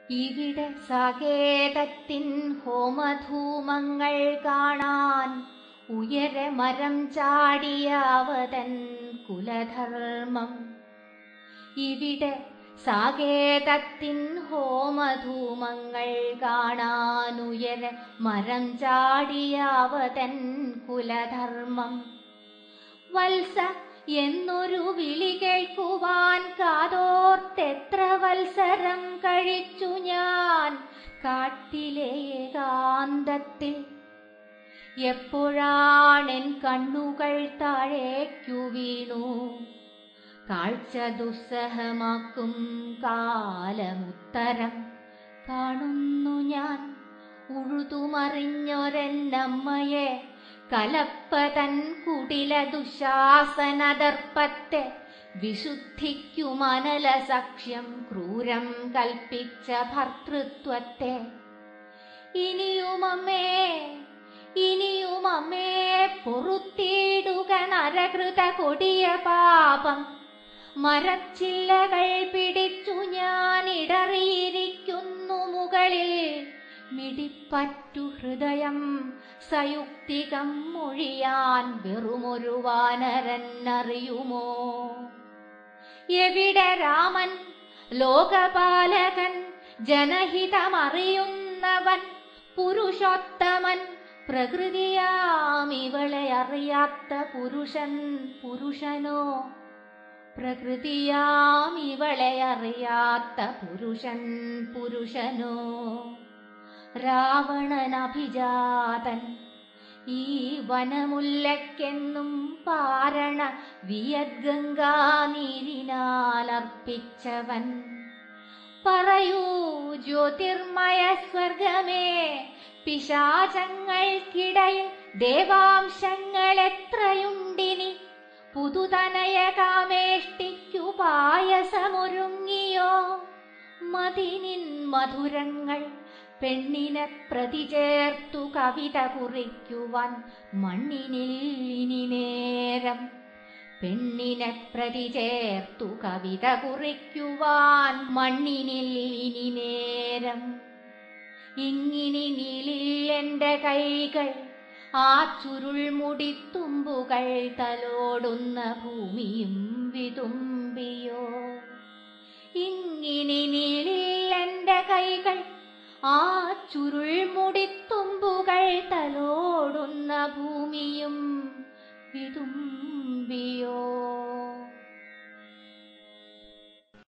ഇവിടെ സകേതത്തിൻ ഹോമധൂമങ്ങൾ കാണാൻ ഉയരെ മരം ചാടിയാവതൻ കുലധർമ്മം ഇവിടെ സാകേതത്തിൻ ഹോമധൂമങ്ങൾ കാണാൻ ഉയരെ മരം ചാടിയാവതൻ കുലധർമ്മം വത്സ എന്നൊരു വിളി കേൾക്കുവാൻ കാതോർത്തെത്ര വത്സരം കഴിച്ചു ഞാൻ കാട്ടിലെ ഏകാന്തത്തിൽ എപ്പോഴാണെൻ കണ്ണുകൾ താഴേക്കു വീണു കാഴ്ച ദുസ്സഹമാക്കും കാലമുത്തരം കാണുന്നു ഞാൻ ഉഴുതുമറിഞ്ഞൊരെന്നമ്മയെ കലപ്പതൻ കുടില ദുശാസനദർപ്പത്തെ വിശുദ്ധിക്കുമനല സഖ്യം ക്രൂരം കൽപ്പിച്ച ഭർത്തൃത്വത്തെ ഇനിയുമമ്മേ ഇനിയുമമ്മേ പൊറുത്തിടുക നരകൃത കൊടിയ പാപം മരച്ചില്ലകൾ പിടിച്ചു ഞാൻ ഇടറിയിരിക്കുന്നു മുകളിൽ മിടിപ്പറ്റു ഹൃദയം സയുക്തികം മൊഴിയാൻ വെറുമൊരു വാനരനറിയുമോ എവിടെ രാമൻ ലോകപാലകൻ ജനഹിതമറിയുന്നവൻ പുരുഷോത്തമൻ പ്രകൃതിയാം ഇവളെ അറിയാത്ത പുരുഷൻ പുരുഷനോ പ്രകൃതിയാം ഇവളെ അറിയാത്ത പുരുഷൻ പുരുഷനോ രാവണനഭിജാതൻ ഈ വനമുല്ലയ്ക്കെന്നും പാരണ വിയദ്ഗംഗാ നീരിനാൽ അർപ്പിച്ചവൻ പറയൂ ജ്യോതിർമയ സ്വർഗമേ പിശാചങ്ങൾക്കിടയിൽ ദേവാംശങ്ങൾ എത്രയുണ്ടിനി പുതുതനയ കാമേഷ്ടിക്കു പായസമൊരുങ്ങിയോ മതിനിൻ മധുരങ്ങൾ പെണ്ണിനെ പ്രതി ചേർത്തു കവിത കുറിക്കുവാൻ മണ്ണിനിൽ ഇനി നേരം പെണ്ണിനെ പ്രതി ചേർത്തു കവിത കുറിക്കുവാൻ മണ്ണിനിൽ ഇനി നേരം ഇങ്ങിനി നീളിൽ എന്റെ കൈകൾ ആ ചുരുൾമുടിത്തുമ്പുകൾ തലോടുന്ന ഭൂമിയും വിതുമ്പിയോ ഇങ്ങിനി നീളിൽ എന്റെ കൈകൾ ആ ചുരുൾമുടിത്തുമ്പുകൾ തലോടുന്ന ഭൂമിയും വിതുമ്പിയോ